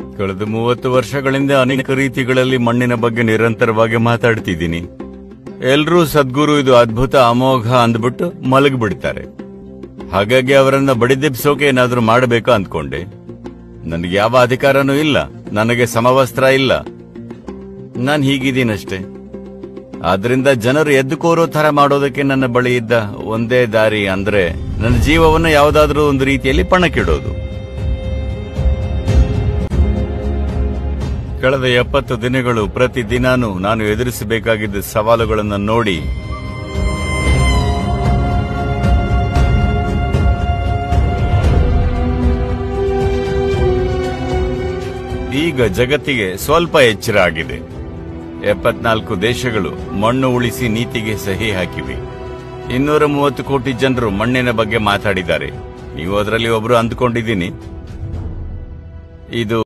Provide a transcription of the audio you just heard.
ಕಳೆದ ಮೂವತ್ತು ವರ್ಷಗಳಿಂದ ಅನೇಕ ರೀತಿಗಳಲ್ಲಿ ಮಣ್ಣಿನ ಬಗ್ಗೆ ನಿರಂತರವಾಗಿ ಮಾತಾಡ್ತಿದ್ದೀನಿ ಎಲ್ರೂ ಸದ್ಗುರು ಇದು ಅದ್ಭುತ ಅಮೋಘ ಅಂದ್ಬಿಟ್ಟು ಮಲಗಿಬಿಡ್ತಾರೆ ಹಾಗಾಗಿ ಅವರನ್ನ ಬಡಿದೆಬ್ಸೋಕೆ ಏನಾದ್ರೂ ಮಾಡಬೇಕು ಅಂದ್ಕೊಂಡೆ ನನಗೆ ಯಾವ ಅಧಿಕಾರನೂ ಇಲ್ಲ ನನಗೆ ಸಮವಸ್ತ್ರ ಇಲ್ಲ ನಾನು ಹೀಗಿದ್ದೀನಷ್ಟೇ ಆದ್ರಿಂದ ಜನರು ಎದ್ದು ಕೋರೋ ತರ ಮಾಡೋದಕ್ಕೆ ನನ್ನ ಬಳಿ ಇದ್ದ ಒಂದೇ ದಾರಿ ಅಂದ್ರೆ ನನ್ನ ಜೀವವನ್ನ ಯಾವುದಾದ್ರೂ ಒಂದು ರೀತಿಯಲ್ಲಿ ಪಣಕ್ಕಿಡೋದು ಕಳೆದ ಎಪ್ಪತ್ತು ದಿನಗಳು ಪ್ರತಿ ದಿನಾನೂ ನಾನು ಎದುರಿಸಬೇಕಾಗಿದ್ದ ಸವಾಲುಗಳನ್ನು ನೋಡಿ ಈಗ ಜಗತ್ತಿಗೆ ಸ್ವಲ್ಪ ಎಚ್ಚರ ಆಗಿದೆ ಎಪ್ಪತ್ನಾಲ್ಕು ದೇಶಗಳು ಮಣ್ಣು ಉಳಿಸಿ ನೀತಿಗೆ ಸಹಿ ಹಾಕಿವೆ ಇನ್ನೂರ ಮೂವತ್ತು ಕೋಟಿ ಜನರು ಮಣ್ಣಿನ ಬಗ್ಗೆ ಮಾತಾಡಿದ್ದಾರೆ ನೀವು ಅದರಲ್ಲಿ ಒಬ್ರು ಅಂದ್ಕೊಂಡಿದ್ದೀನಿ ಇದು